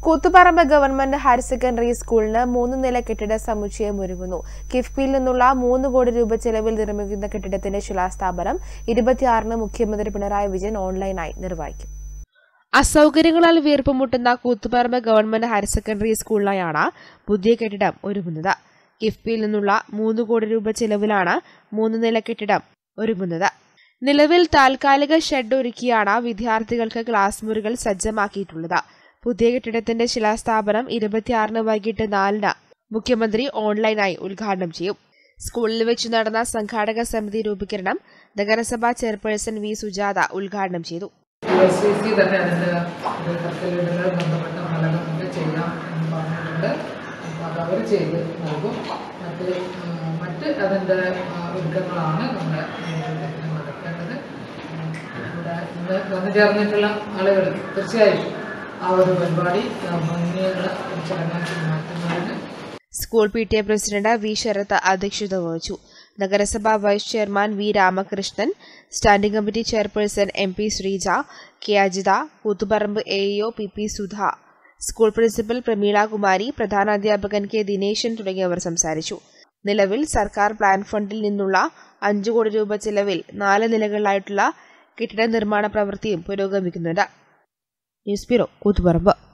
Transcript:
Koothuparamba government higher secondary സ്കൂളിന് മൂന്ന് നില കെട്ടിട സമുച്ചയം ഒരുങ്ങുന്നു കിഫ്ബിയിൽ നിന്നുള്ള മൂന്ന് കോടി രൂപ ചെലവിൽ നിർമ്മിക്കുന്ന കെട്ടിടത്തിന്റെ ശിലാസ്ഥാപനം ഇരുപത്തിയാറിന് മുഖ്യമന്ത്രി പിണറായി വിജയൻ ഓൺലൈനായി നിർവഹിക്കും അസൗകര്യങ്ങളാൽ വീർപ്പുമുട്ടുന്ന കൂത്തുപറമ്പ് ഗവൺമെന്റ് ഹയർ സെക്കൻഡറി സ്കൂളിനായാണ് പുതിയ കെട്ടിടം ഒരുങ്ങുന്നത് കിഫ്ബിയിൽ നിന്നുള്ള മൂന്ന് കോടി രൂപ ചെലവിലാണ് മൂന്ന് നില കെട്ടിടം ഒരുങ്ങുന്നത് നിലവിൽ താൽക്കാലിക ഷെഡ് ഒരുക്കിയാണ് വിദ്യാർത്ഥികൾക്ക് ക്ലാസ് മുറികൾ സജ്ജമാക്കിയിട്ടുള്ളത് പുതിയ കെട്ടിടത്തിന്റെ ശിലാസ്ഥാപനം ഇരുപത്തിയാറിന് വൈകിട്ട് നാലിന് മുഖ്യമന്ത്രി ഓൺലൈനായി ഉദ്ഘാടനം ചെയ്യും സ്കൂളിൽ വെച്ച് നടന്ന സംഘാടക സമിതി രൂപീകരണം നഗരസഭാ ചെയർപേഴ്സൺ വി സുജാത ഉദ്ഘാടനം ചെയ്തു എസ് സി സി തന്നെ അതിൻ്റെ ഇത് കർക്കലുകൾ ബന്ധപ്പെട്ട ഫലങ്ങളൊക്കെ ചെയ്യാം എന്ന് പറഞ്ഞിട്ടുണ്ട് അപ്പോൾ അത് അവർ ചെയ്ത് നൽകും മറ്റ് ആ, മറ്റ് അതിൻ്റെ ആ, ഒരുക്കങ്ങളാണ് നമ്മുടെ ഇതിൽ നടക്കേണ്ടത് ഉം, ഇവിടെ ഇന്ന് വന്നു ചേർന്നിട്ടുള്ള ആളുകൾ തീർച്ചയായും ആ ഒരു പരിപാടി ആ, ഭംഗിയുള്ള ഒരു ചടങ്ങാക്കി മാറ്റുന്നതിന് school P T A president V Sarath അധ്യക്ഷത വഹിച്ചു നഗരസഭാ vice chairman V Ramakrishnan standing committee chairperson M P Sreeja K Ajitha Koothuparamba A EO P P Sudha school principal Prameela Kumari പ്രധാനാധ്യാപകൻ കെ ദിനേശൻ തുടങ്ങിയവർ സംസാരിച്ചു നിലവിൽ സർക്കാർ പ്ലാൻ ഫണ്ടിൽ നിന്നുള്ള അഞ്ചു കോടി രൂപ ചെലവിൽ നാല് നിലകളിലായിട്ടുള്ള കെട്ടിട നിർമ്മാണ പ്രവൃത്തിയും പുരോഗമിക്കുന്നുണ്ട് ന്യൂസ് ബ്യൂറോ കൂത്തുപറമ്പ്